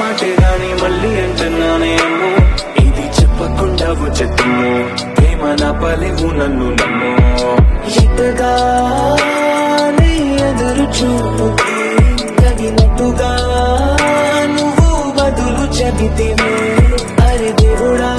మాటే గాని మళ్ళీ అంటున్నానే అమ్మో ఇది చెప్పకుండా వచ్చేద్దాము ప్రేమ నా పలివు నన్ను నమ్ము ఎట్టగానే ఎదురు చూపుకి తగినట్టుగా నువ్వు బదులు చెబితివే అరే దేవుడా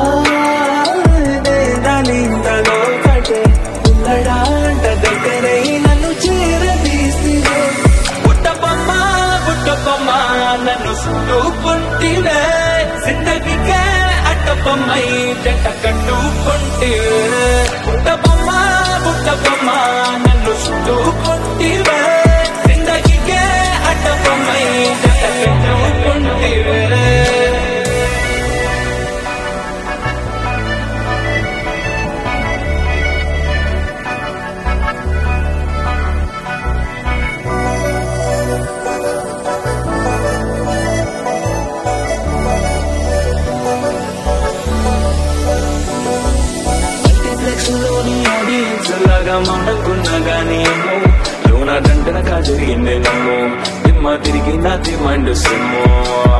దానింతలో కటే ఉన్నడాంట దగ్గరై నన్ను చేరదీసివే పుట్టబొమ్మ పుట్టబొమ్మ నన్ను సుట్టుకుంటివే జిందగీకే అట్టబొమ్మై జంట కట్టుకుంటివే పుట్టబొమ్మ పుట్టబొమ్మ నన్ను సుట్టుకుంటివే జిందగీకే అట్టబొమ్మై జంట కట్టుకుంటివే మల్టీప్లెక్స్ లోని ఆడియన్స్ లాగా మనకున్నా గానీ ఏమో లోన దండనగా జరిగిందే నమ్ము దిమ్మ తిరిగి నా దిమ్మండు సిమ్ము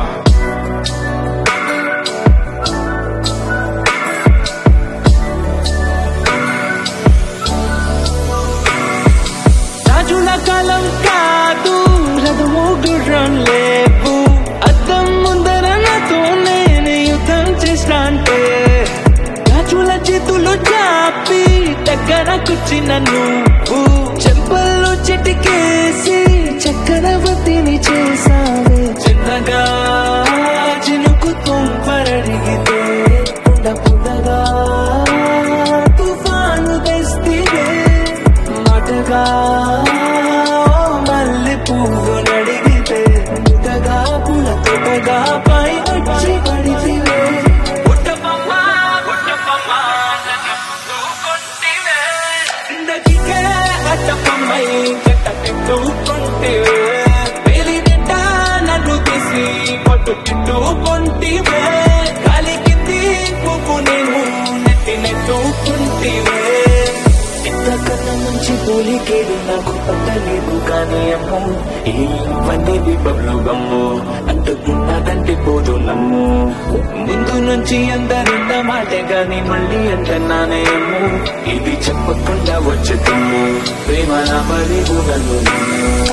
రాజుల కాలం కాదు రథము గుర్రం లేవు అద్దం ముందర నాతో నేను యుద్ధం చేస్తాంటే రాజుల చేతులు చాపి దగ్గర కూర్చిన నువ్వు చెంపల్లో చిటికేసి చక్రవర్తిని చేసావే చిన్నగా చినుకు తుంపరడిగితే పుండ పుండగా తుఫాను తెస్తే మాటగా మల్లె పువ్వు నడిగితే ముతగా పుల తోటగా పై వచ్చి పడితివే పుట్టబొమ్మ పుట్టబొమ్మ నన్ను కొంటివే జిందగీకే అట్టబొమ్మై జట్ట పెట్టుకుంటివే వేలి నిండా నన్ను తీసి పట్టు తిట్టుకుంటివే గాలి కింది పువ్వు నేను నెత్తి నెట్టుకుంటివే ఇంతకన్నా మంచి పోలికేడు నాకు పట్టలేదు కానీ అమ్మో ఇవన్నీ బబ్లు గమ్ము అంటుకున్నదంటే పోదు నమ్ము ముందు నుంచి అందరున్న మాటే గాని మళ్ళీ అంటున్నానే అమ్ము ఇది చెప్పకుండా వచ్చేద్దాము ప్రేమ నా పలివు నన్ను నమ్ము